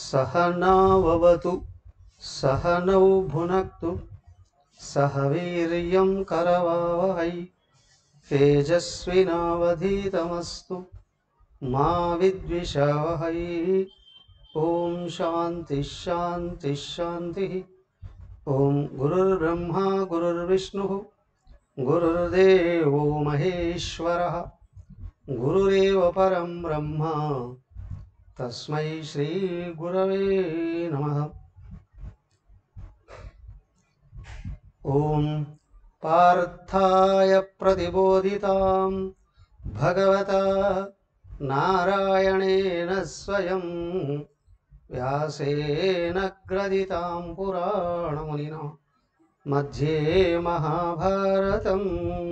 सहनाववतु सहनौ भुनक्तु सह वीर्यं करवावहै तेजस्विनावधीतमस्तु मा विद्विषावहै ॐ शान्तिः शान्तिः शान्तिः ॐ गुरुर्ब्रह्मा गुरुर्विष्णुः गुरुर्देवो महेश्वरः गुरुरेव परं ब्रह्म तस्मै श्रीगुरवे नमः ॐ पार्थाय प्रतिबोधितां भगवता नारायणेन स्वयं व्यासेन ग्रथितां पुराणमुनिना मध्ये महाभारतम्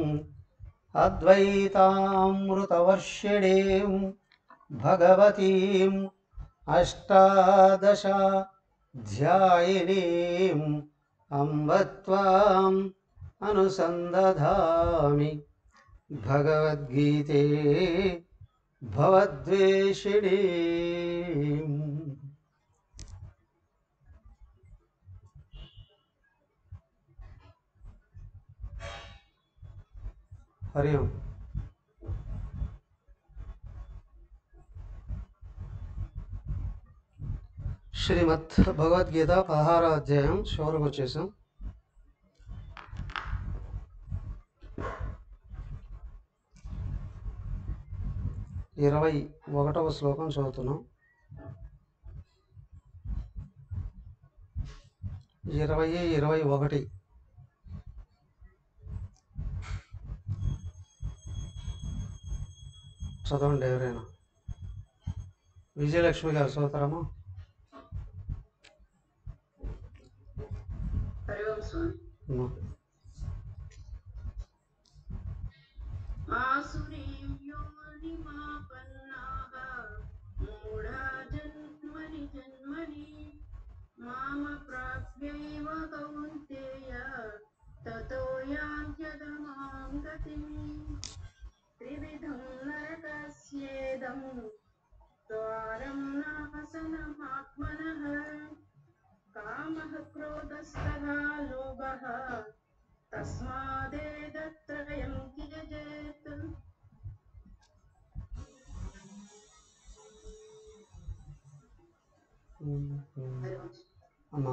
अद्वैतामृतवर्षिणीं भगवतीम् अष्टादशाध्यायिनीम् अम्ब त्वाम् अनुसन्दधामि भगवद्गीते भवद्वेषिणी हरि ओम् శ్రీమద్ భగవద్గీత పదహారో అధ్యాయం చివరకు వచ్చేసాం ఇరవై ఒకటవ శ్లోకం చదువుతున్నాం ఇరవై ఇరవై ఒకటి చదవండి ఎవరైనా విజయలక్ష్మి గారు చదువుతారమ్మా హరి ఓం స్వామి అమ్మా. ఆసురీం యోనిమాపన్నాః మూఢా జన్మని జన్మని మామ ప్రాప్యైవ కౌంతేయ తతో యాంత్యధమాం గతిం త్రివిధం నరకస్యేదం ద్వారం నాశనమాత్మనః కామః క్రోధస్తథా లోభः తస్మాదేదత్రయం త్యజేత్ అమ్మా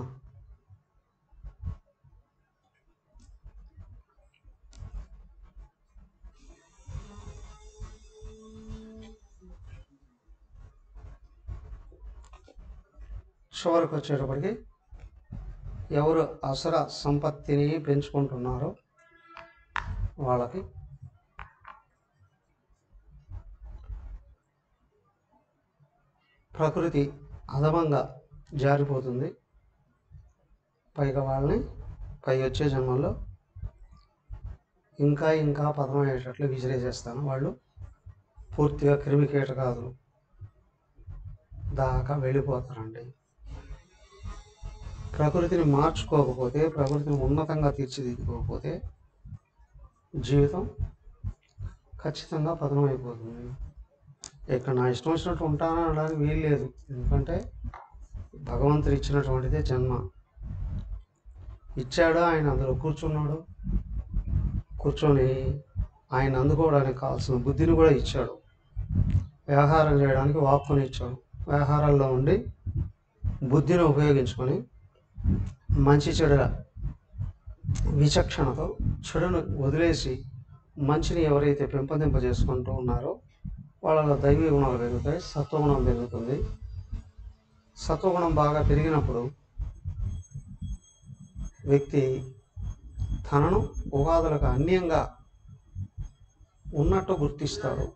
చివరికి వచ్చేటప్పటికి ఎవరు అసర సంపత్తిని పెంచుకుంటున్నారో వాళ్ళకి ప్రకృతి అధమంగా జారిపోతుంది పైగా వాళ్ళని పై వచ్చే జన్మల్లో ఇంకా ఇంకా పదమయ్యేటట్లు విసిరేసేస్తాను వాళ్ళు పూర్తిగా క్రిమి కీటకాదులు దాకా వెళ్ళిపోతారండి ప్రకృతిని మార్చుకోకపోతే ప్రకృతిని ఉన్నతంగా తీర్చిదిద్దుకోకపోతే జీవితం ఖచ్చితంగా పతనం అయిపోతుంది ఇక్కడ నా ఇష్టం వచ్చినట్టు ఉంటాను అనడానికి వీలు లేదు ఎందుకంటే భగవంతుడు ఇచ్చినటువంటిదే జన్మ ఇచ్చాడు ఆయన అందులో కూర్చున్నాడు కూర్చొని ఆయన అందుకోవడానికి కావాల్సిన బుద్ధిని కూడా ఇచ్చాడు వ్యవహారం చేయడానికి వాక్కుని ఇచ్చాడు వ్యవహారాల్లో ఉండి బుద్ధిని ఉపయోగించుకొని మంచి చెడుల విచక్షణతో చెడును వదిలేసి మంచిని ఎవరైతే పెంపొందింపజేసుకుంటూ ఉన్నారో వాళ్ళలో దైవీ గుణాలు పెరుగుతాయి సత్వగుణం పెరుగుతుంది సత్వగుణం బాగా పెరిగినప్పుడు వ్యక్తి తనను ఉగాదులకు అన్యంగా ఉన్నట్టు గుర్తిస్తాడు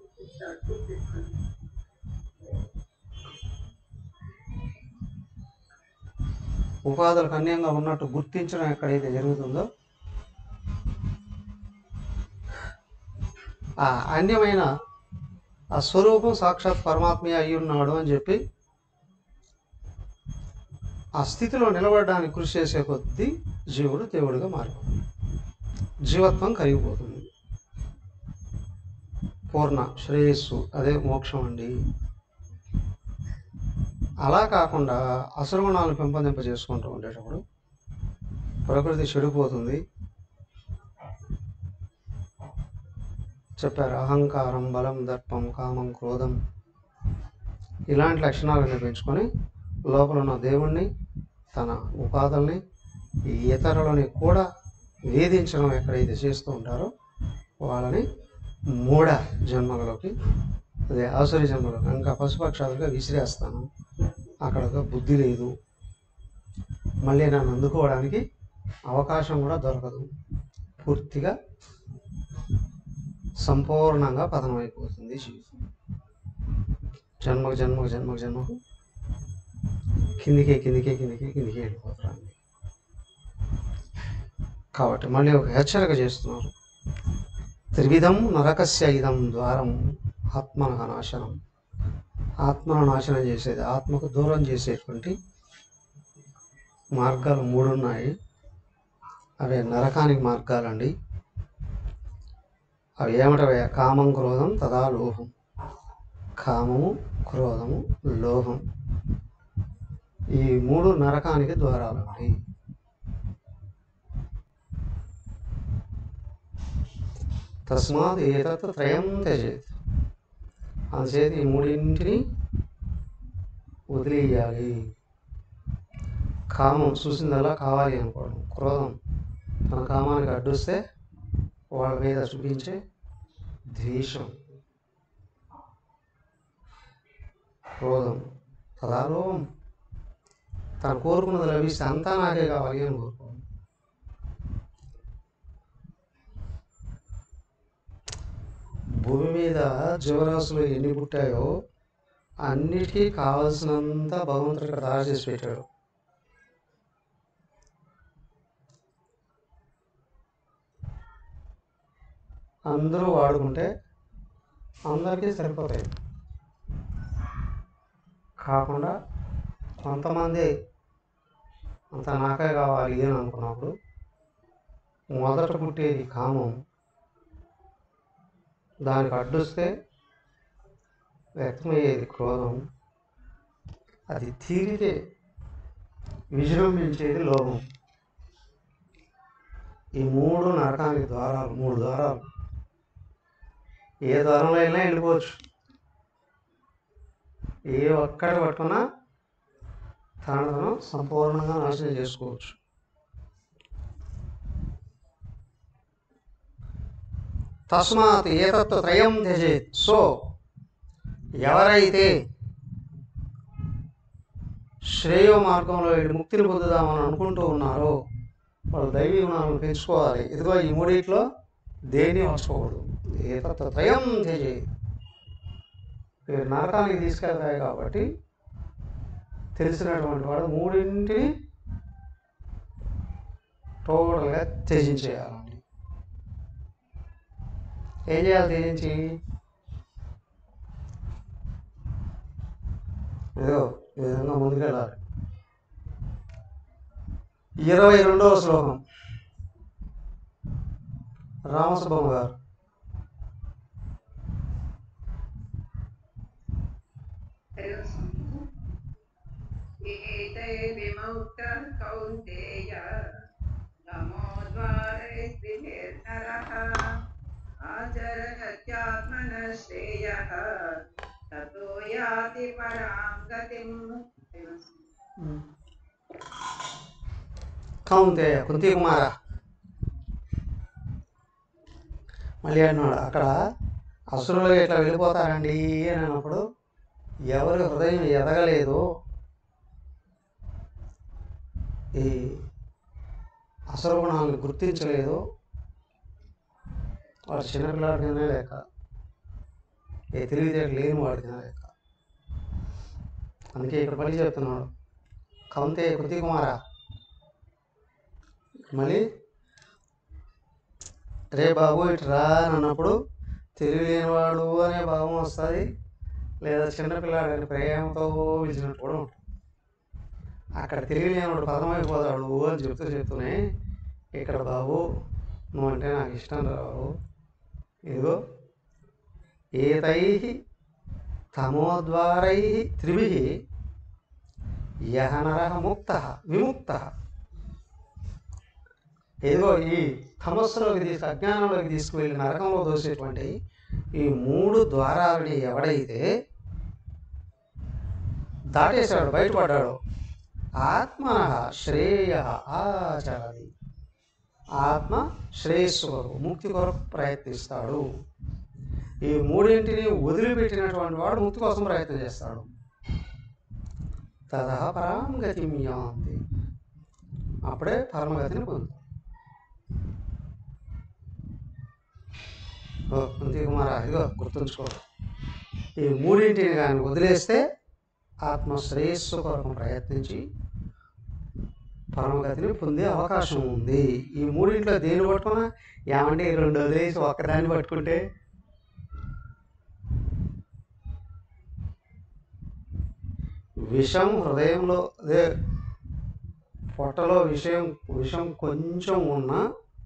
ఉపాధులకు అన్యంగా ఉన్నట్టు గుర్తించడం ఎక్కడైతే జరుగుతుందో ఆ అన్యమైన ఆ స్వరూపం సాక్షాత్ పరమాత్మే అయి ఉన్నాడు అని చెప్పి ఆ స్థితిలో నిలబడడానికి కృషి చేసే కొద్దీ జీవుడు దేవుడిగా మారిపోతుంది జీవత్వం కరిగిపోతుంది పూర్ణ శ్రేయస్సు అదే మోక్షం అండి అలా కాకుండా అసర్గుణాలను పెంపొందింపజేసుకుంటూ ఉండేటప్పుడు ప్రకృతి చెడిపోతుంది చెప్పారు అహంకారం బలం దర్పం కామం క్రోధం ఇలాంటి లక్షణాలను పెంచుకొని లోపల ఉన్న దేవుణ్ణి తన ఉపాధుల్ని ఇతరులని కూడా వేధించడం ఎక్కడైతే చేస్తూ ఉంటారో వాళ్ళని మూఢ జన్మలలోకి అదే ఆసురి జన్మలోకి ఇంకా పశుపక్షాలుగా విసిరేస్తాను అక్కడ ఒక బుద్ధి లేదు మళ్ళీ నన్ను అందుకోవడానికి అవకాశం కూడా దొరకదు పూర్తిగా సంపూర్ణంగా పతనం అయిపోతుంది జీవితం జన్మకు జన్మకు జన్మకు జన్మకు కిందికే కిందికే కిందికే కిందికే వెళ్ళిపోతారండి కాబట్టి మళ్ళీ ఒక హెచ్చరిక చేస్తున్నారు త్రివిధం నరకస్య ఇదం ద్వారం ఆత్మన నాశనం ఆత్మను నాశనం చేసేది ఆత్మకు దూరం చేసేటువంటి మార్గాలు మూడు ఉన్నాయి అవే నరకానికి మార్గాలండి అవి ఏమిటవే కామం క్రోధం తదా లోహం కామము క్రోధము లోహం ఈ మూడు నరకానికి ద్వారాలండి తస్మాత్ ఏతత్ త్రయం త్యజేత్ అందుచేత ఈ మూడింటిని వదిలేయాలి కామం చూసిందల్లా కావాలి అనుకోవడం క్రోధం తన కామానికి అడ్డొస్తే వాళ్ళ మీద చూపించే ద్వేషం క్రోధం తదాలోహం తను కోరుకున్నది లభిస్తే అంతా నాకే కావాలి అని కోరుకోవడం భూమి మీద జీవరాశులు ఎన్ని పుట్టాయో అన్నిటికీ కావలసినంత భగవంతుడు ఇక్కడ తయారు చేసి పెట్టాడు అందరూ వాడుకుంటే అందరికీ సరిపోతాయి కాకుండా కొంతమంది అంత నాకే కావాలి అని అనుకున్నప్పుడు మొదట పుట్టేది కామం దానికి అడ్డొస్తే వ్యక్తమయ్యేది క్రోధం అది తీరితే విజృంభించేది లోభం ఈ మూడు నరకానికి ద్వారాలు మూడు ద్వారాలు ఏ ద్వారంలో అయినా వెళ్ళిపోవచ్చు ఏ ఒక్కటి పట్టుకున్నా తనను తను సంపూర్ణంగా నాశనం చేసుకోవచ్చు తస్మాత్ ఏతత్వ త్రయం త్యజేత్ సో ఎవరైతే శ్రేయో మార్గంలో వెళ్ళి ముక్తిని పొందుదామని అనుకుంటూ ఉన్నారో వాళ్ళు దైవీ గుణాలను పెంచుకోవాలి ఇదిగో ఈ మూడిట్లో దేన్ని ఉంచకూడదు ఏతత్వ త్రయం త్యజేత్ ఇవి నరకానికి తీసుకెళ్తాయి కాబట్టి తెలిసినటువంటి వాడు మూడింటిని టోటల్గా త్యజించేయాలండి ఏం చేయాలి త్యజించి ఏదో ఈ విధంగా ముందుకెళ్ళాలి ఇరవై రెండవ శ్లోకం రామసుబ్బమ్మ గారు विमुक्तः कौन्तेय नमोद्वारैर्नरः आचरत्यात्मनः श्रेयः ततो याति परां गतिम् కౌంతేయ కుంతి కుమార మళ్ళీ అన్నాడు అక్కడ అసురులు ఇట్లా వెళ్ళిపోతారండి అని అన్నప్పుడు ఎవరి హృదయం ఎదగలేదు ఈ అసలు గుణాలను గుర్తించలేదు వాడు చిన్నపిల్లాడి కింద లేక ఏ తెలివితేటలు లేని వాడి కింద లేక అందుకే ఇక్కడ మళ్ళీ చెప్తున్నాడు కౌంతే కృతి కుమార మళ్ళీ రే బాబు ఇటు రా అని అన్నప్పుడు తెలివి లేనివాడు అనే భావం వస్తుంది లేదా చిన్నపిల్లాడు అని ప్రేమతో పిలిచినట్టు కూడా ఉంటుంది అక్కడ తెలివి లేనివాడు పదమైపోతాడు అని చెప్తూ చెప్తూనే ఇక్కడ బాబు నువ్వంటే నాకు ఇష్టం రా బాబు ఇదిగో ఏతై తమోద్వారై త్రిభి యహ నరహ ముక్త విముక్త ఏదో ఈ తమస్సులోకి తీసుకు అజ్ఞానంలోకి తీసుకువెళ్ళి నరకంలో దోసేటువంటి ఈ మూడు ద్వారాలని ఎవడైతే దాటేశాడు బయటపడ్డాడు ఆత్మ శ్రేయ ఆచరది ఆత్మ శ్రేయస్సు కొరకు ముక్తి కొరకు ప్రయత్నిస్తాడు ఈ మూడింటిని వదిలిపెట్టినటువంటి వాడు ముక్తి కోసం ప్రయత్నం చేస్తాడు తదా పరాంగతి యాంతి అప్పుడే పరమగతిని పొందుతాడు ఓ కుంతి కుమార ఇదిగో గుర్తుంచుకో ఈ మూడింటిని కానీ వదిలేస్తే ఆత్మ శ్రేయస్సు కొరకు ప్రయత్నించి పరమగతిని పొందే అవకాశం ఉంది ఈ మూడింట్లో దేని పట్టుకున్నా ఏమంటే ఈ రెండు వదిలేసి ఒక్కదాన్ని పట్టుకుంటే విషం హృదయంలో అదే పొట్టలో విషయం విషం కొంచెం ఉన్నా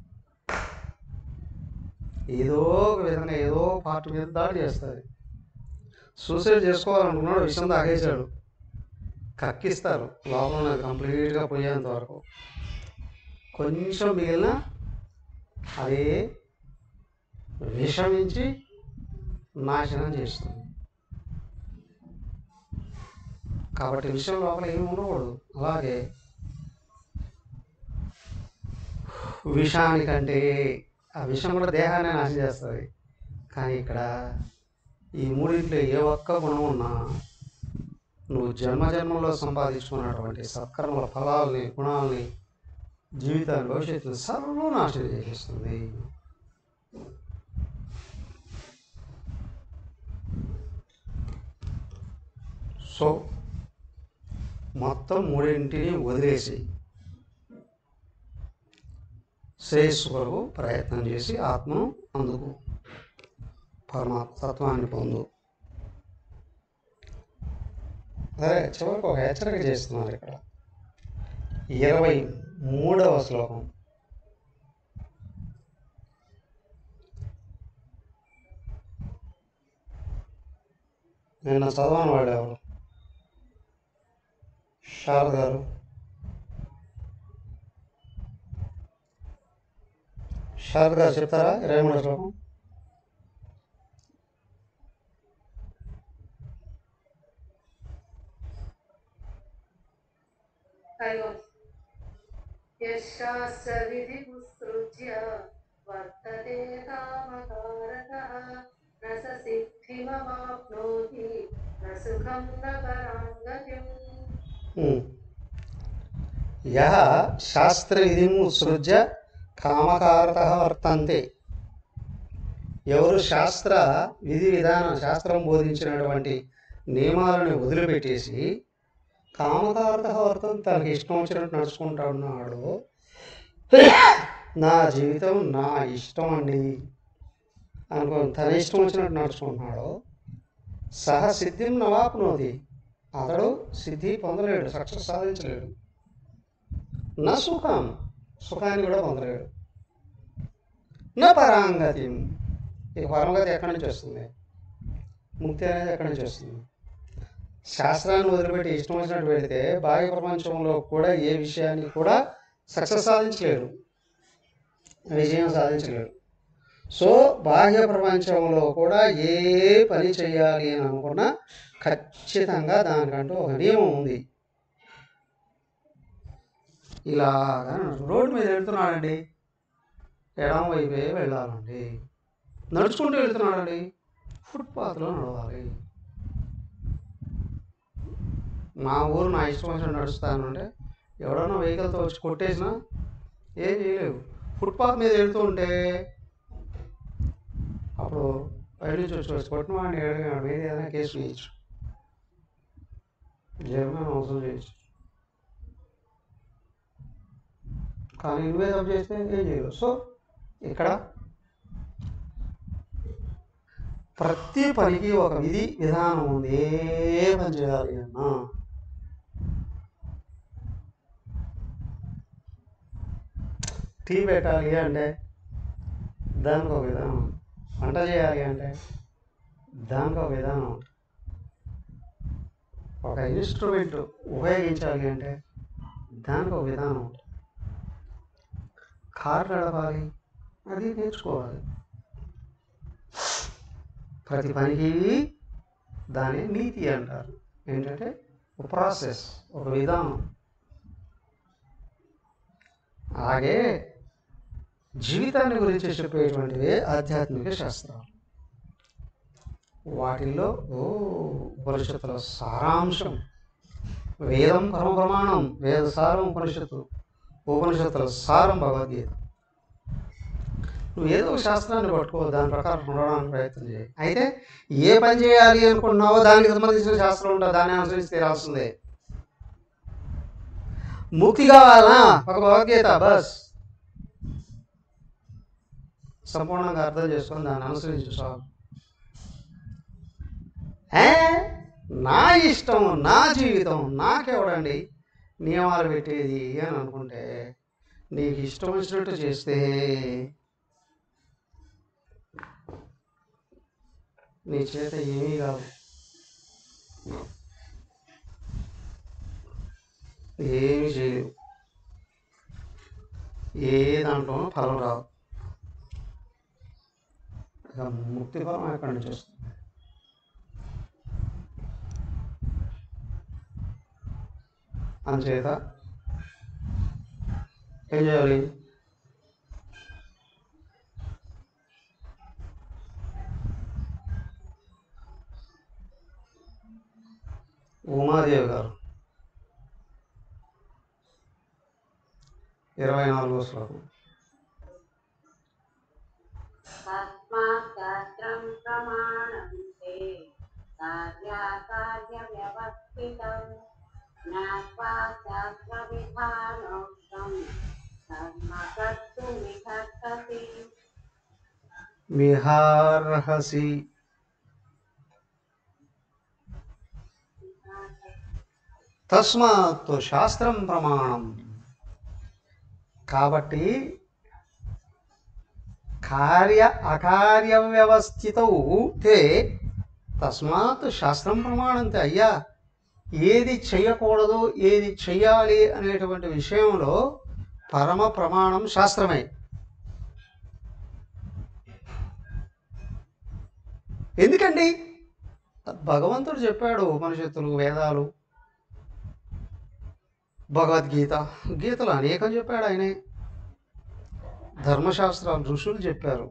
ఏదో ఒక విధంగా ఏదో ఒక పార్ట్ మీద దాడి చేస్తుంది సూసైడ్ చేసుకోవాలనుకున్నాడు విషం తాగేశాడు కక్కిస్తారు లోపల ఉన్నది కంప్లీట్గా పోయేంత వరకు కొంచెం మిగిలిన అదే విషమించి నాశనం చేస్తుంది కాబట్టి విషయం లోపల ఏమి ఉండకూడదు అలాగే విషానికంటే ఆ విషం కూడా దేహాన్ని నాశనం చేస్తుంది కానీ ఇక్కడ ఈ మూడింట్లో ఏ ఒక్క గుణం ఉన్నా నువ్వు జన్మ జన్మలో సంపాదించుకున్నటువంటి సత్కర్మల ఫలాల్ని గుణాలని జీవితాన్ని భవిష్యత్తుని సర్వనాశనం చేసేస్తుంది సో మొత్తం మూడింటిని వదిలేసి శ్రేయస్సు కొరకు ప్రయత్నం చేసి ఆత్మను అందుకు పరమాత్మ తత్వాన్ని పొందు సరే చివరికి ఒక హెచ్చరిక చేస్తున్నారు ఇక్కడ ఇరవై మూడవ శ్లోకం నిన్న చదవని వాడు ఎవరు శారద గారు శారద గారు చెప్తారా ఇరవై మూడవ శ్లోకం హలో యశాస్త్రవిధిముత్సృజ్య వర్తతే కామకారకः न स सिद्धिमवाप्नोति न सुखं न परां गतिम् యహ శాస్త్ర విధిము ఉత్సృజ్య కామకారత వర్తంతే ఎవరు శాస్త్ర విధి విధానం శాస్త్రం బోధించినటువంటి నియమాలను వదిలిపెట్టేసి కామకారత వర్తం తనకి ఇష్టం వచ్చినట్టు నడుచుకుంటా ఉన్నాడు నా జీవితం నా ఇష్టం అండి అనుకో తన ఇష్టం వచ్చినట్టు నడుచుకుంటున్నాడు సహ సిద్ధిం నవాప్నోది అతడు సిద్ధి పొందలేడు సక్సెస్ సాధించలేడు నా సుఖం సుఖాన్ని కూడా పొందలేడు నా పరాంగతి ఈ పరమగతి ఎక్కడి నుంచి వస్తుంది ముక్తి అనేది ఎక్కడి నుంచి వస్తుంది శాస్త్రాన్ని వదిలిపెట్టి ఇష్టం వచ్చినట్టు పెడితే బాహ్య ప్రపంచంలో కూడా ఏ విషయాన్ని కూడా సక్సెస్ సాధించలేడు విజయం సాధించలేడు సో బాహ్య ప్రపంచంలో కూడా ఏ పని చేయాలి అని అనుకున్నా ఖచ్చితంగా దానికంటూ ఒక నియమం ఉంది ఇలాగా రోడ్డు మీద వెళ్తున్నాడండి ఎడం వైపే వెళ్ళాలండి నడుచుకుంటూ వెళ్తున్నాడండి ఫుట్పాత్లో నడవాలి మా ఊరు నా ఇష్టం వచ్చినట్టు నడుస్తాను అంటే ఎవడన్నా వెహికల్తో వచ్చి కొట్టేసినా ఏం చేయలేవు ఫుట్పాత్ మీద వెళ్తూ ఉంటే అప్పుడు బయట నుంచి వచ్చి వచ్చి కొట్టిన వాడిని ఏడు మీద ఏదైనా కేసు వేయచ్చు జరిమానా అవసరం చేయొచ్చు కానీ నువ్వే తప్పు చేస్తే ఏం చేయలేవు సో ఇక్కడ ప్రతి పనికి ఒక విధి విధానం ఉంది ఏ పని చేయాలి అన్నా టీ పెట్టాలి అంటే దానికి ఒక విధానం వంట చేయాలి అంటే దానికి ఒక విధానం ఒక ఇన్స్ట్రుమెంట్ ఉపయోగించాలి అంటే దానికి ఒక విధానం ఉంటుంది కారు నడపాలి అది నేర్చుకోవాలి ప్రతి పనికి దాని నీతి అంటారు ఏంటంటే ఒక ప్రాసెస్ ఒక విధానం అలాగే జీవితాన్ని గురించి చెప్పేటువంటివే ఆధ్యాత్మిక శాస్త్రాలు వాటిల్లో ఓ ఉపనిషత్తుల సారాంశం వేదం పరమ ప్రమాణం వేద సారం ఉపనిషత్తు ఉపనిషత్తుల సారం భగవద్గీత నువ్వు ఏదో ఒక శాస్త్రాన్ని పట్టుకో దాని ప్రకారం ఉండడానికి ప్రయత్నం చేయి అయితే ఏ పని చేయాలి అనుకుంటున్నావో దానికి సంబంధించిన శాస్త్రం ఉంటుంది దాన్ని అనుసరించి తీరాల్సిందే ముక్తి కావాలనా ఒక భగవద్గీత బస్ సంపూర్ణంగా అర్థం చేసుకొని దాన్ని అనుసరించి చాలు ఏ? నా ఇష్టం నా జీవితం నాకెవడండి నియమాలు పెట్టేది అని అనుకుంటే నీకు ఇష్టం వచ్చినట్టు చేస్తే నీ చేత ఏమీ కాదు ఏమి చేయలేవు ఏ దాంట్లోనూ ఫలం రాదు ఇక ముక్తి ఫలం ఎక్కడి నుంచి వస్తుంది అందుచేత ఏం చేయాలి ఉమాదేవి గారు ఇరవై నాలుగో శ్లోకం తస్మాత్ శాస్త్రం ప్రమాణం తే కార్యాకార్య వ్యవస్థితం జ్ఞాత్వా శాస్త్ర విధానోక్తం కర్మ కర్తుమిహర్హసి విహార్హసి తస్మాత్ శాస్త్రం ప్రమాణం కాబట్టి కార్య అకార్య వ్యవస్థితౌ తే తస్మాత్ శాస్త్రం ప్రమాణంతే అయ్యా ఏది చెయ్యకూడదు ఏది చెయ్యాలి అనేటువంటి విషయంలో పరమ ప్రమాణం శాస్త్రమే ఎందుకండి భగవంతుడు చెప్పాడు ఉపనిషత్తులు వేదాలు భగవద్గీత గీతలు అనేకం చెప్పాడు ఆయనే ధర్మశాస్త్రాలు ఋషులు చెప్పారు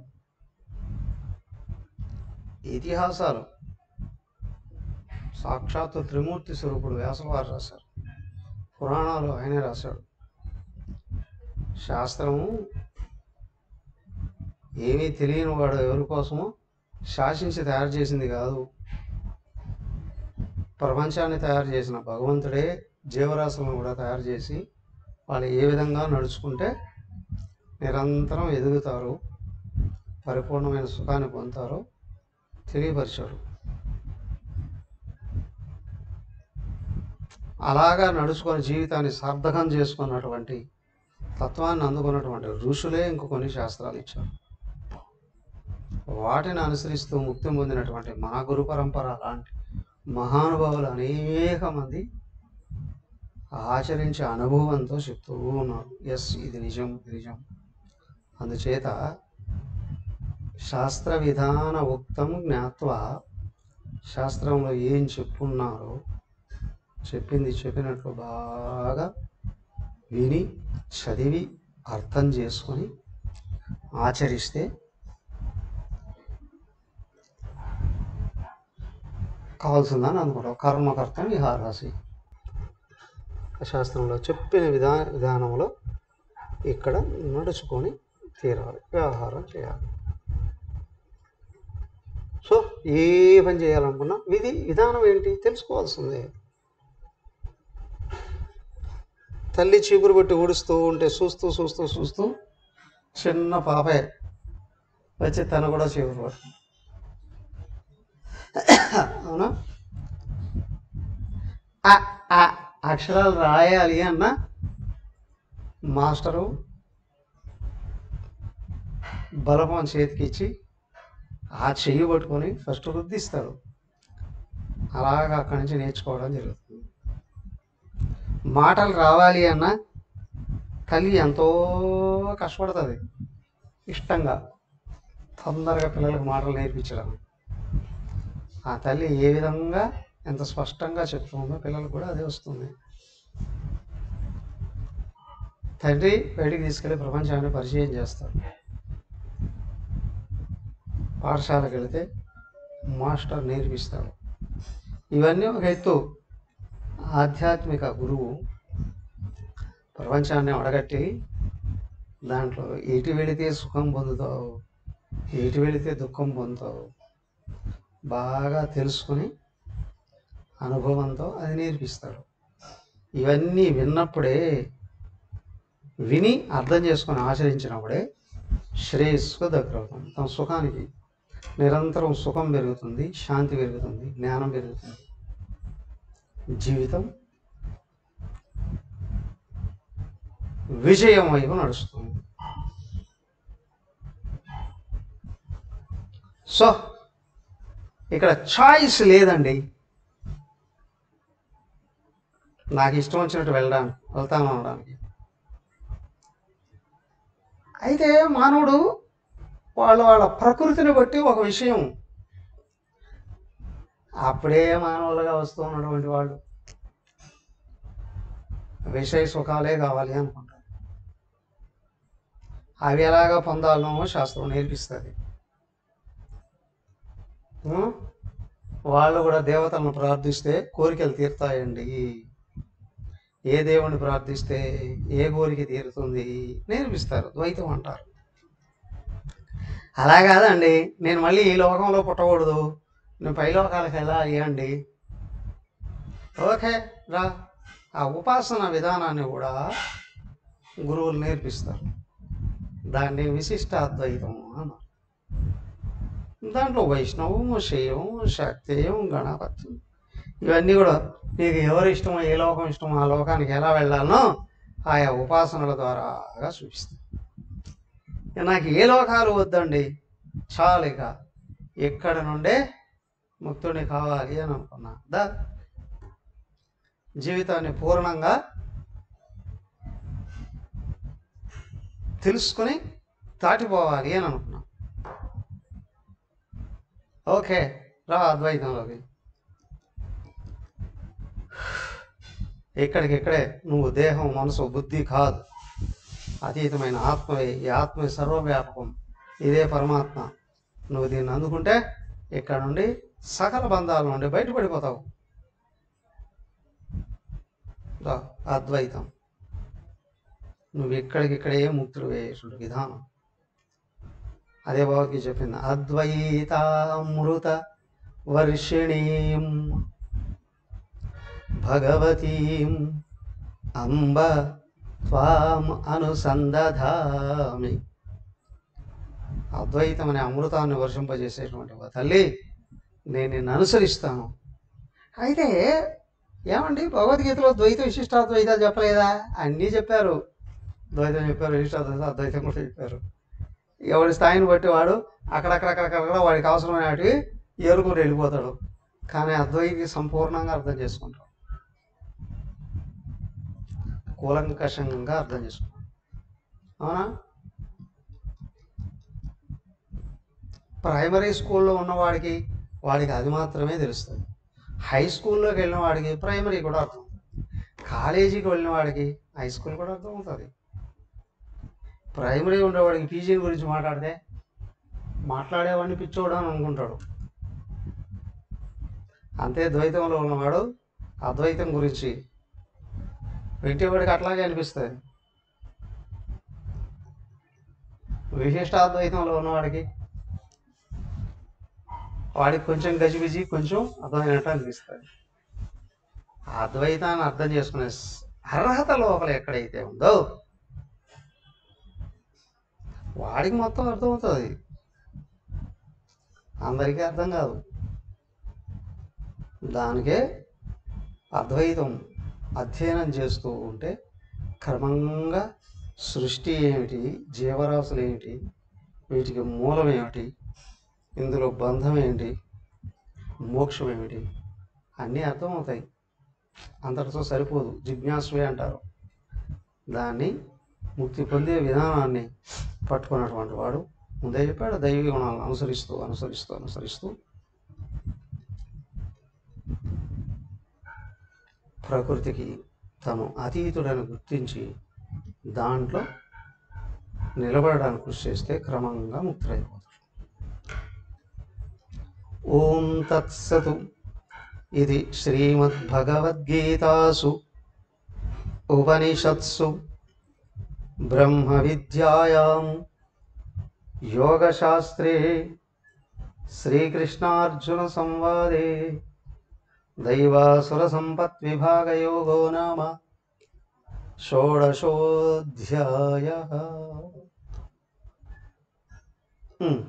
ఇతిహాసాలు సాక్షాత్తు త్రిమూర్తి స్వరూపుడు వ్యాసవారు రాశారు పురాణాలు ఆయనే రాశాడు శాస్త్రము ఏమీ తెలియని వాడు ఎవరి కోసమో శాసించి తయారు చేసింది కాదు ప్రపంచాన్ని తయారు చేసిన భగవంతుడే జీవరాశులను కూడా తయారు చేసి వాళ్ళు ఏ విధంగా నడుచుకుంటే నిరంతరం ఎదుగుతారు పరిపూర్ణమైన సుఖాన్ని పొందుతారో తెలియపరిచాడు అలాగా నడుచుకొని జీవితాన్ని సార్థకం చేసుకున్నటువంటి తత్వాన్ని అందుకున్నటువంటి ఋషులే ఇంకో కొన్ని శాస్త్రాలు ఇచ్చారు వాటిని అనుసరిస్తూ ముక్తి పొందినటువంటి మన గురు పరంపర లాంటి మహానుభావులు అనేక మంది ఆచరించే అనుభవంతో చెప్తూ ఉన్నారు ఎస్ ఇది నిజం ఇది నిజం అందుచేత శాస్త్ర విధాన ఉక్తం జ్ఞాత్వా శాస్త్రంలో ఏం చెప్పున్నారో చెప్పింది చెప్పినట్లు బాగా విని చదివి అర్థం చేసుకొని ఆచరిస్తే కావాల్సిందని అనుకుంటాం కర్మకర్తం విహారాసి శాస్త్రంలో చెప్పిన విధా విధానంలో ఇక్కడ నడుచుకొని తీరాలి వ్యవహారం చేయాలి సో ఏ పని చేయాలనుకున్నా విధి విధానం ఏంటి తెలుసుకోవాల్సిందే తల్లి చీపురు పెట్టి ఊడుస్తూ ఉంటే చూస్తూ చూస్తూ చూస్తూ చిన్న పాపే వచ్చి తను కూడా చీపురు పట్టు అవునా ఆ, ఆ అక్షరాలు రాయాలి అన్న మాస్టరు బలపం చేతికి ఇచ్చి ఆ చెయ్యి పట్టుకొని ఫస్ట్ రుద్దిస్తాడు అలాగా అక్కడి నుంచి నేర్చుకోవడం జరుగుతుంది మాటలు రావాలి అన్న తల్లి ఎంతో కష్టపడుతుంది ఇష్టంగా తొందరగా పిల్లలకు మాటలు నేర్పించడం ఆ తల్లి ఏ విధంగా ఎంత స్పష్టంగా చెప్తుందో పిల్లలకు కూడా అదే వస్తుంది తండ్రి బయటికి తీసుకెళ్ళి ప్రపంచాన్ని పరిచయం చేస్తారు పాఠశాలకు వెళితే మాస్టర్ నేర్పిస్తాడు ఇవన్నీ ఒక ఎత్తు ఆధ్యాత్మిక గురువు ప్రపంచాన్ని అడగట్టి దాంట్లో ఎటు వెళితే సుఖం పొందుతావు ఎటు వెళితే దుఃఖం పొందుతావు బాగా తెలుసుకుని అనుభవంతో అది నేర్పిస్తాడు ఇవన్నీ విన్నప్పుడే విని అర్థం చేసుకొని ఆచరించినప్పుడే శ్రేయస్సు దగ్గరవుతుంది తమ సుఖానికి నిరంతరం సుఖం పెరుగుతుంది శాంతి పెరుగుతుంది జ్ఞానం పెరుగుతుంది జీవితం విజయం వైపు నడుస్తుంది సో ఇక్కడ చాయిస్ లేదండి నాకు ఇష్టం వచ్చినట్టు వెళ్ళడానికి వెళ్తాను అనడానికి అయితే మానవుడు వాళ్ళ వాళ్ళ ప్రకృతిని బట్టి ఒక విషయం అప్పుడే మానవులుగా వస్తూ ఉన్నటువంటి వాళ్ళు విషయ సుఖాలే కావాలి అనుకుంటారు అవి ఎలాగా పొందాలనో శాస్త్రం నేర్పిస్తుంది ఉం? వాళ్ళు కూడా దేవతలను ప్రార్థిస్తే కోరికలు తీరుతాయండి ఏ దేవుణ్ణి ప్రార్థిస్తే ఏ కోరిక తీరుతుంది నేర్పిస్తారు ద్వైతం అంటారు అలా కాదండి నేను మళ్ళీ ఈ లోకంలో పుట్టకూడదు నేను పై లోకాలకు వెళ్ళాలి అండి ఓకే రా ఆ ఉపాసన విధానాన్ని కూడా గురువులు నేర్పిస్తారు దాన్ని విశిష్టాద్వైతం అన్నారు దాంట్లో వైష్ణవం శైవం శాక్తేయం గణపత్యం ఇవన్నీ కూడా నీకు ఎవరు ఇష్టమో ఏ లోకం ఇష్టమో ఆ లోకానికి ఎలా వెళ్ళాలనో ఆయా ఉపాసనల ద్వారాగా చూపిస్తాయి ఇక నాకు ఏ లోకాలు వద్దండి చాలు ఇక ఎక్కడ నుండే ముక్తుడిని కావాలి అని అనుకున్నా దా జీవితాన్ని పూర్ణంగా తెలుసుకుని దాటిపోవాలి అని అనుకున్నా ఓకే రా అద్వైతంలోకి ఇక్కడికిక్కడే నువ్వు దేహం మనసు బుద్ధి కాదు అతీతమైన ఆత్మవే ఈ ఆత్మ సర్వవ్యాపకం ఇదే పరమాత్మ నువ్వు దీన్ని అందుకుంటే ఇక్కడ నుండి సకల బంధాల నుండి బయటపడిపోతావు రా, అద్వైతం నువ్వు ఇక్కడికిక్కడే ముక్తులు వేసుడు విధానం అదే బాబుకి చెప్పింది అద్వైతామృత వర్షిణీం భగవతీం అంబ త్వాం అనుసంధామి అద్వైతం అనే అమృతాన్ని వర్షింపజేసేటువంటి ఒక తల్లి నేను నిన్ను అనుసరిస్తాను అయితే ఏమండి భగవద్గీతలో ద్వైత విశిష్టాద్వైతాలు చెప్పలేదా అన్నీ చెప్పారు ద్వైతం చెప్పారు విశిష్టాద్వైతం అద్వైతం కూడా చెప్పారు ఎవరి స్థాయిని బట్టి వాడు అక్కడక్కడక్కడక్కడ వాడికి అవసరమైన వాటివి ఏరుకుని వెళ్ళిపోతాడు కానీ అద్వైతి సంపూర్ణంగా అర్థం చేసుకుంటాడు కూలంకషంగా అర్థం చేసుకుంటాడు అవునా ప్రైమరీ స్కూల్లో ఉన్నవాడికి వాడికి అది మాత్రమే తెలుస్తుంది హై స్కూల్లోకి వెళ్ళిన వాడికి ప్రైమరీ కూడా అర్థం కాలేజీకి వెళ్ళిన వాడికి హై స్కూల్ కూడా అర్థం అవుతుంది ప్రైమరీ ఉండేవాడికి పీజీ గురించి మాట్లాడితే మాట్లాడేవాడిని పిచ్చోడు అని అనుకుంటాడు అంతే ద్వైతంలో ఉన్నవాడు అద్వైతం గురించి వింటేవాడికి అట్లాగే అనిపిస్తుంది విశిష్టాద్వైతంలో ఉన్నవాడికి వాడికి కొంచెం గజిబిజి కొంచెం అర్థమైనట్టు అనిపిస్తుంది ఆ అద్వైతాన్ని అర్థం చేసుకునే స్- అర్హత లోపల ఎక్కడైతే ఉందో వాడికి మొత్తం అర్థమవుతుంది అందరికీ అర్థం కాదు దానికే అద్వైతం అధ్యయనం చేస్తూ ఉంటే క్రమంగా సృష్టి ఏమిటి జీవరాశులు ఏమిటి వీటికి మూలం ఏమిటి ఇందులో బంధం ఏంటి మోక్షం ఏమిటి అన్నీ అర్థమవుతాయి అంతటితో సరిపోదు జిజ్ఞాసువే అంటారు దాన్ని ముక్తి పొందే విధానాన్ని పట్టుకున్నటువంటి వాడు ముందే చెప్పాడు దైవీ గుణాలను అనుసరిస్తూ అనుసరిస్తూ అనుసరిస్తూ ప్రకృతికి తను అతీతుడని గుర్తించి దాంట్లో నిలబడడానికి కృషి చేస్తే క్రమంగా ముక్తులైపోతాడు ఓం తత్సతు ఇది శ్రీమద్భగవద్గీతాసు ఉపనిషత్సు బ్రహ్మ విద్యాయాం యోగశాస్త్రే శ్రీకృష్ణార్జున సంవాదే దైవాసుర సంపత్ విభాగయోగో నామ షోడశోధ్యాయ హ్మ్.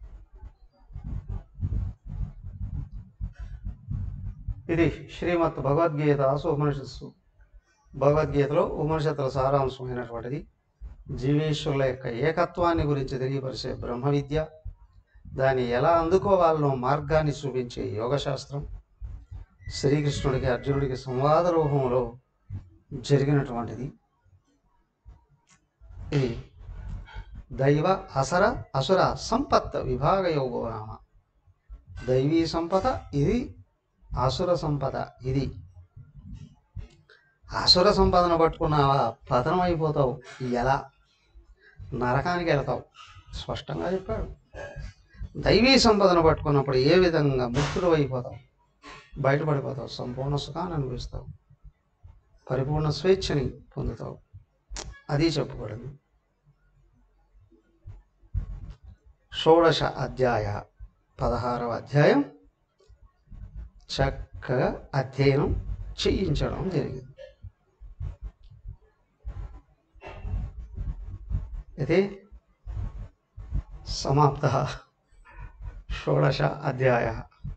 ఇది శ్రీమద్ భగవద్గీత ఉపనిషత్సు భగవద్గీతలో ఉపనిషత్తుల సారాంశమైనటువంటిది జీవేశ్వరుల యొక్క ఏకత్వాన్ని గురించి తెలియపరిచే బ్రహ్మ విద్య దాన్ని ఎలా అందుకోవాలనో మార్గాన్ని చూపించే యోగశాస్త్రం శ్రీకృష్ణుడికి అర్జునుడికి సంవాద రూపంలో జరిగినటువంటిది ఇది దైవ అసర అసుర సంపత్ విభాగ యోగో నామ దైవీ సంపద ఇది అసుర సంపద ఇది అసుర సంపదను పట్టుకున్నావా పతనం అయిపోతావు ఎలా నరకానికి వెళ్తావు స్పష్టంగా చెప్పాడు దైవీ సంపదను పట్టుకున్నప్పుడు ఏ విధంగా ముక్తుడు అయిపోతావు బయటపడిపోతావు సంపూర్ణ సుఖాన్ని అనుభవిస్తావు పరిపూర్ణ స్వేచ్ఛని పొందుతావు అది చెప్పబడింది షోడశ అధ్యాయ పదహారవ అధ్యాయం చక్కగా అధ్యయనం చేయించడం జరిగింది ఇది సమాప్త షోడశ అధ్యాయ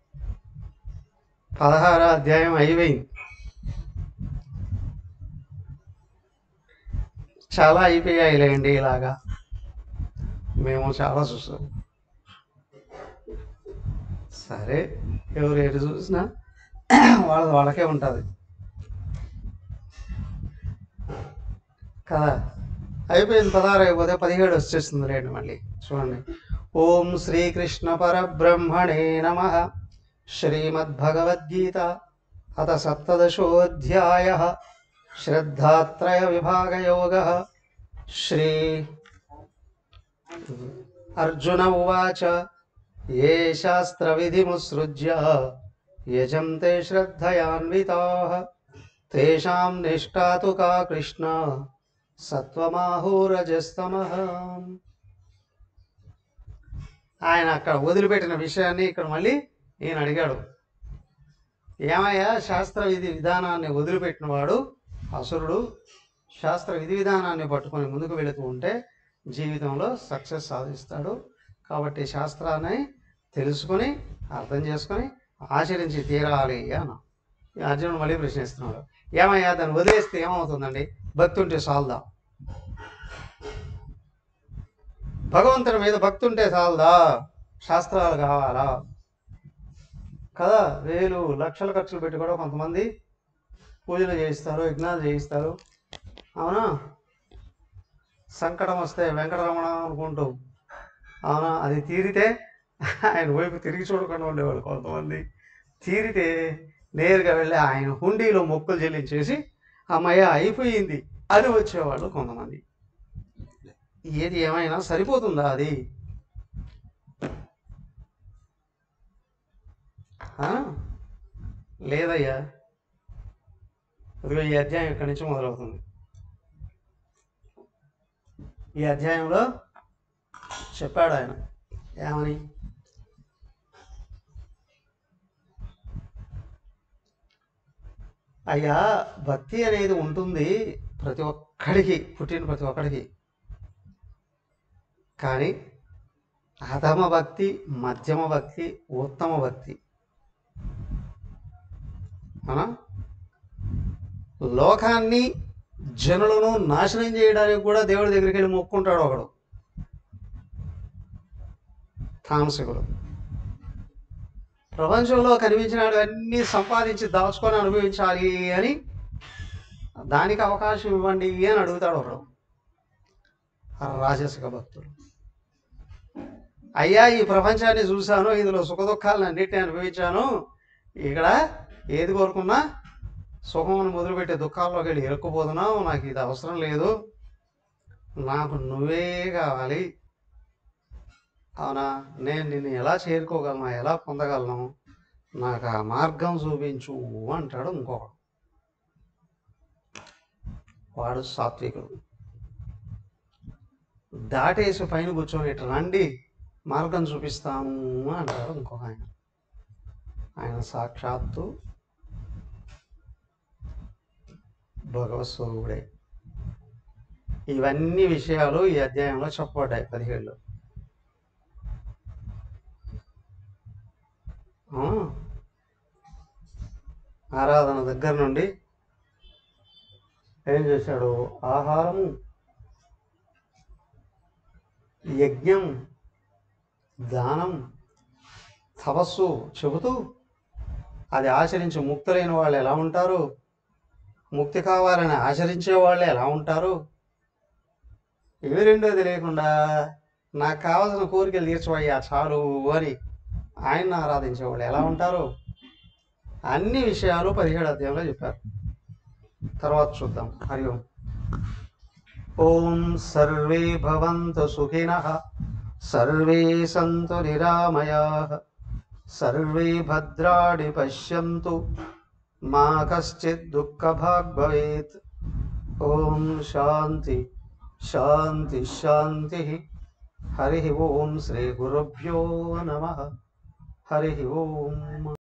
పదహార అధ్యాయం అయిపోయింది చాలా అయిపోయాయిలేండి ఇలాగా మేము చాలా చూసాం సరే ఎవరు ఎటు చూసినా వాళ్ళది వాళ్ళకే ఉంటుంది కదా అయిపోయింది పదహారు అయిపోతే పదిహేడు వచ్చేస్తుంది రేండి మళ్ళీ చూడండి ఓం శ్రీకృష్ణ పరబ్రహ్మణే నమ శ్రీమద్భగవద్గీత అత సప్తదశోధ్యాయ శ్రద్ధాత్రయ విభాగయోగ శ్రీ అర్జున ఉవాచ ఏ శాస్త్రవిధిముత్సృజ్య యజంతే శ్రద్ధయాన్వితాః తేషాం నిష్ఠా తు కా కృష్ణ సత్వమాహూరజస్తమః ఆయన అక్కడ వదిలిపెట్టిన విషయాన్ని ఇక్కడ మళ్ళీ ఈయన అడిగాడు ఏమయ్యా శాస్త్ర విధి విధానాన్ని వదిలిపెట్టిన వాడు అసురుడు శాస్త్ర విధి విధానాన్ని పట్టుకొని ముందుకు వెళుతూ ఉంటే జీవితంలో సక్సెస్ సాధిస్తాడు కాబట్టి శాస్త్రాన్ని తెలుసుకొని అర్థం చేసుకొని ఆచరించి తీరాలి అన్న ఈ అర్జునుడు మళ్ళీ ప్రశ్నిస్తున్నాడు ఏమయ్యా దాన్ని వదిలేస్తే ఏమవుతుందండి భక్తి ఉంటే చాలదా భగవంతుడి మీద భక్తి ఉంటే చాలదా శాస్త్రాలు కావాలా కదా వేలు లక్షల ఖర్చులు పెట్టి కూడా కొంతమంది పూజలు చేయిస్తారు యజ్ఞాలు చేయిస్తారు అవునా సంకటం వస్తే వెంకటరమణ అనుకుంటూ అవునా అది తీరితే ఆయన వైపు తిరిగి చూడకుండా ఉండేవాళ్ళు కొంతమంది తీరితే నేరుగా వెళ్ళి ఆయన హుండీలో మొక్కులు చెల్లించేసి అమ్మయ్య అయిపోయింది అని వచ్చేవాళ్ళు కొంతమంది ఏది ఏమైనా సరిపోతుందా అది ఆ? లేదయ్యా ఇదిగో ఈ అధ్యాయం ఇక్కడి నుంచి మొదలవుతుంది ఈ అధ్యాయంలో చెప్పాడు ఆయన ఏమని అయ్యా భక్తి అనేది ఉంటుంది ప్రతి ఒక్కడికి పుట్టిన ప్రతి ఒక్కడికి కానీ అధమ భక్తి మధ్యమ భక్తి ఉత్తమ భక్తి అవునా లోకాన్ని జనులను నాశనం చేయడానికి కూడా దేవుడి దగ్గరికి వెళ్ళి మొక్కుంటాడు ఒకడు తామసికుడు ప్రపంచంలో కనిపించినాడు అన్నీ సంపాదించి దాచుకొని అనుభవించాలి అని దానికి అవకాశం ఇవ్వండి అని అడుగుతాడు ఒకడు ఆ రాజసిక భక్తుడు అయ్యా ఈ ప్రపంచాన్ని చూశాను ఇందులో సుఖ దుఃఖాలను అన్నిటిని అనుభవించాను ఇక్కడ ఏది కోరుకున్నా సుఖమును మొదలుపెట్టే దుఃఖాల్లోకి వెళ్ళి ఇరుక్కుపోతున్నావు నాకు ఇది అవసరం లేదు నాకు నువ్వే కావాలి అవునా నేను నిన్ను ఎలా చేరుకోగలను ఎలా పొందగలను నాకు ఆ మార్గం చూపించు అంటాడు ఇంకొకడు వాడు సాత్వికుడు దాటేసి పైన కూర్చొని ఇటు రండి మార్గం చూపిస్తాము అంటాడు ఇంకొక ఆయన ఆయన సాక్షాత్తు భగవత్ స్వరూపుడే ఇవన్నీ విషయాలు ఈ అధ్యాయంలో చెప్పబడ్డాయి పదిహేడులో ఆ, ఆరాధన దగ్గర నుండి ఏం చేశాడు ఆహారము యజ్ఞం దానం తపస్సు చెబుతూ అది ఆచరించి ముక్తులైన వాళ్ళు ఎలా ఉంటారు ముక్తి కావాలని ఆచరించే వాళ్ళు ఎలా ఉంటారు ఇవి రెండో తెలియకుండా నాకు కావాల్సిన కోరికలు తీర్చవయ్యా చాలు అని ఆయన్ని ఆరాధించేవాళ్ళు ఎలా ఉంటారు అన్ని విషయాలు పదిహేడు అధ్యాయంలో చెప్పారు తర్వాత చూద్దాం హరి ఓం ఓం సర్వే భవంతు సుఖినః సర్వే సంతు నిరామయాః సర్వే భద్రాణి పశ్యంతు మా కశ్చిత్ దుఃఖభాగ్ భవేత్ ఓం శాంతి శాంతి శాంతి హరి ఓం శ్రీ గురుభ్యో నమ హరి ఓం